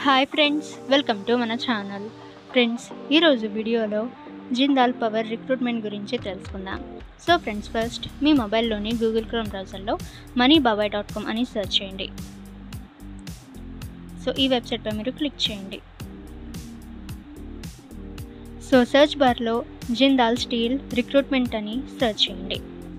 hi friends welcome to మన channel friends ఈరోజు వీడియోలో జిందాల్ పవర్ రిక్రూట్మెంట్ గురించి తెలుసుకుందాం సో ఫ్రెండ్స్ ఫస్ట్ మీ మొబైల్లోని గూగుల్ క్రోమ్ బ్రౌజర్లో మనీ బాబాయ్ డాట్ కామ్ అని సెర్చ్ చేయండి సో ఈ వెబ్సైట్పై మీరు క్లిక్ చేయండి సో సెర్చ్ బార్లో జిందాల్ స్టీల్ రిక్రూట్మెంట్ అని సెర్చ్ చేయండి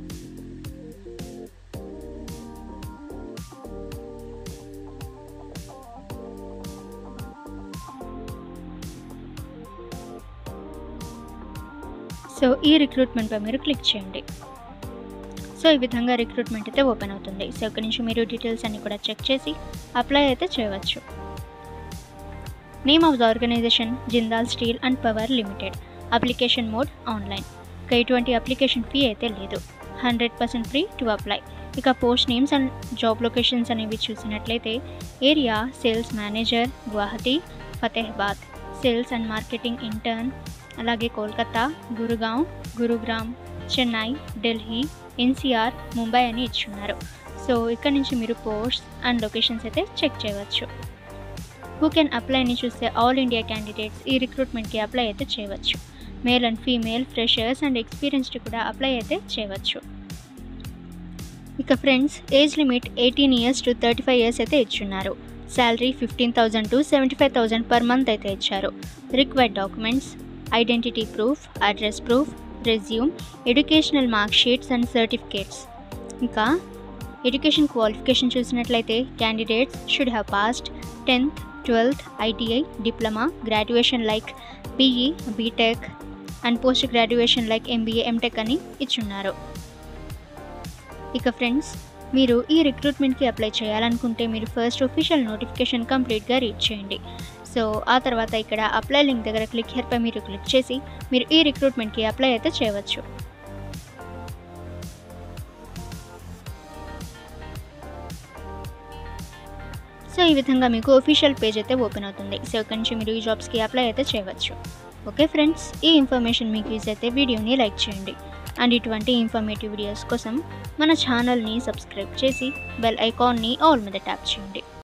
సో ఈ రిక్రూట్మెంట్పై మీరు క్లిక్ చేయండి సో ఈ విధంగా రిక్రూట్మెంట్ అయితే ఓపెన్ అవుతుంది సో ఇక్కడ నుంచి మీరు డీటెయిల్స్ అన్ని కూడా చెక్ చేసి అప్లై అయితే చేయవచ్చు name of the organization Jindal steel and power limited application mode online ఇక ఎటువంటి అప్లికేషన్ ఫీ అయితే లేదు hundred percent free to apply ఇక post names and job locations అనేవి చూసినట్లయితే area sales manager Guwahati Fatehabad sales and marketing intern అలాగే కోల్కతా గురుగాం గురుగ్రామ్ చెన్నై ఢిల్లీ ఎన్సీఆర్ ముంబై అని ఇచ్చున్నారు సో ఇక్కడ నుంచి మీరు పోస్ట్ అండ్ లొకేషన్స్ అయితే చెక్ చేయవచ్చు హూ కెన్ అప్లై అని చూస్తే ఆల్ ఇండియా క్యాండిడేట్స్ ఈ రిక్రూట్మెంట్కి అప్లై అయితే చేయవచ్చు male and female freshers and experienced కూడా అప్లై అయితే చేయవచ్చు ఇక friends age limit eighteen years to thirty five years అయితే ఇచ్చున్నారు salary fifteen thousand to seventy five thousand per month అయితే ఇచ్చారు required documents identity proof address proof resume educational mark sheets and certificates ఇంకా education qualification చూసినట్లయితే candidates should have passed tenth twelfth ITI diploma graduation like BE BTech and post graduation like MBA MTech అని ఇచ్చున్నారు ఇక friends మీరు ఈ రిక్రూట్మెంట్కి apply చేయాలనుకుంటే మీరు first official notification కంప్లీట్గా రీడ్ చేయండి సో ఆ తర్వాత ఇక్కడ అప్లై లింక్ దగ్గర క్లిక్ హియర్పై మీరు క్లిక్ చేసి మీరు ఈ రిక్రూట్మెంట్కి అప్లై అయితే చేయవచ్చు సో ఈ విధంగా మీకు ఒఫీషియల్ పేజ్ అయితే ఓపెన్ అవుతుంది సో ఇక్కడ నుంచి మీరు ఈ జాబ్స్కి అప్లై అయితే చేయవచ్చు ఓకే ఫ్రెండ్స్ ఈ ఇన్ఫర్మేషన్ మీకు యూజ్ అయితే వీడియోని లైక్ చేయండి అండ్ ఇటువంటి ఇన్ఫర్మేటివ్ వీడియోస్ కోసం మన ఛానల్ని సబ్స్క్రైబ్ చేసి బెల్ ఐకాన్ని ఆల్ మీద ట్యాప్ చేయండి